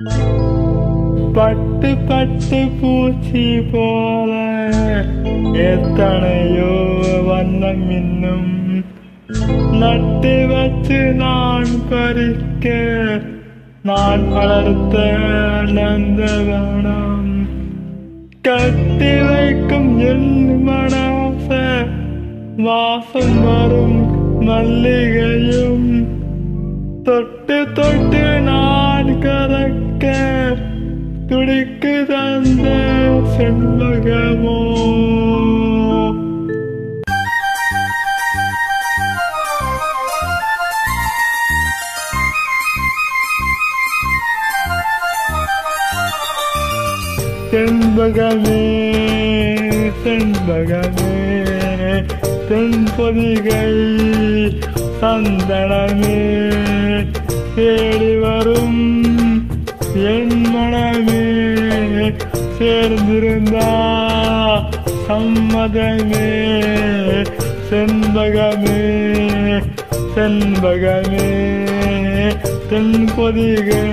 பட்டு பட்டு பூச்சி போல எத்தனையோ வண்ணம் இன்னும் நட்டு வச்சு நான் பறிக்க நான் வளர்த்த நந்தவனம் கட்டி வைக்கும் என் மனச வாசம் வரும் மல்லிகையும் தொட்டு தொட்டு நான் கறக்க துடிக்கு தந்த செண்பகமோ செண்பகமே செண்பகமே தென்பொதிகை சந்தனமே தேடி வரும் என் மனமே சேர்ந்திருந்தா சம்மதமே செண்பகமே செண்பகமே தென்பொதிகை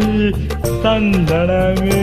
சந்தனமே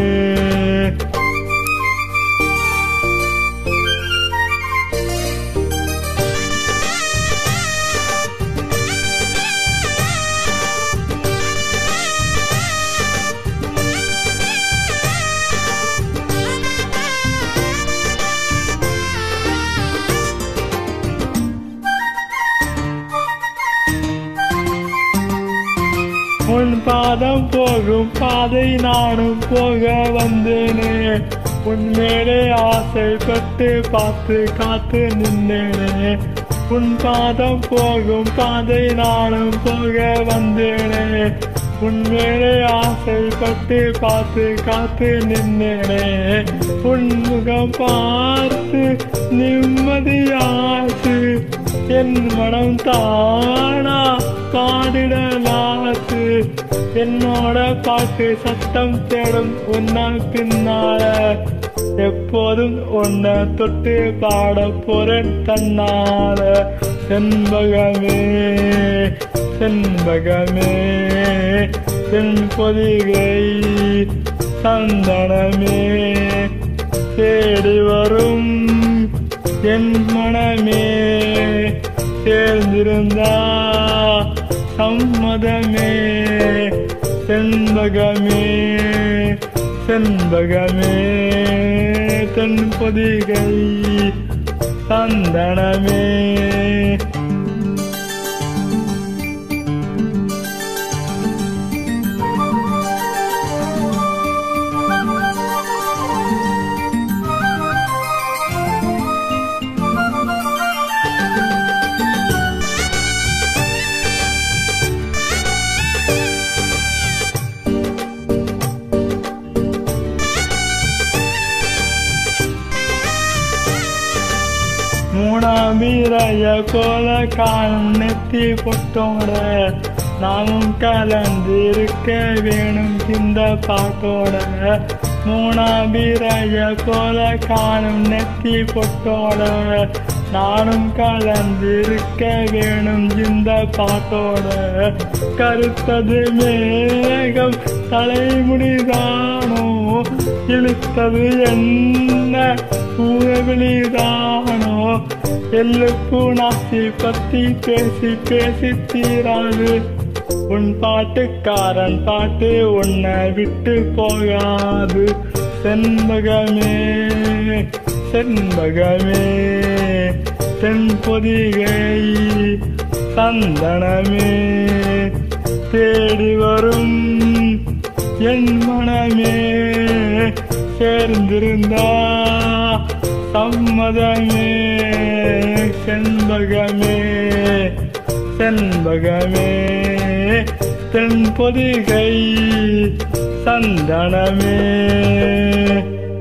உன் பாதம் போகும் பாதை நானும் போக வந்தேனே உன் மேலே ஆசைப்பட்டு பார்த்து காத்து நின்றேனே உன் பாதம் போகும் பாதை நானும் போக வந்தேனே உன் மேலே ஆசைப்பட்டு பார்த்து காத்து நின்றேனே உன் முகம் பார்த்து நிம்மதியாச்சு என் மனம் தானா பாடிடலாச்சு என்னோட பாட்டு சத்தம் தேடும் உன்ன பின்னால எப்போதும் உன்னை தொட்டு பாட போறேன் தன்னால செண்பகமே செண்பகமே செண்பொதிகை சந்தனமே தேடி வரும் என் மனமே சேர்ந்திருந்தா சம்மதமே செண்பகமே செண்பகமே தென்பொதிகை சந்தனமே மூணாம் வீரைய போல காணும் நெத்தி பொட்டோட நாமும் கலந்திருக்க வேணும் இந்த பாட்டோட மூணாம் வீரைய போல காணும் நெத்தி பொட்டோட நானும் கலந்திருக்க வேணும் இந்த பாட்டோட கருத்தது மேகம் தலைமுடிதானோ இழுத்தது என்ன பூவிழிதானோ எல்லுக்கு நாசி பத்தி பேசி பேசி தீராது உன் பாட்டுக்காரன் பாட்டு உன்னை விட்டு போகாது செண்பகமே செண்பகமே தென்பொதிகை சந்தனமே தேடி வரும் என் மனமே சேர்ந்திருந்தா சம்மதமே செண்பகமே செண்பகமே தென்பொதிகை சந்தனமே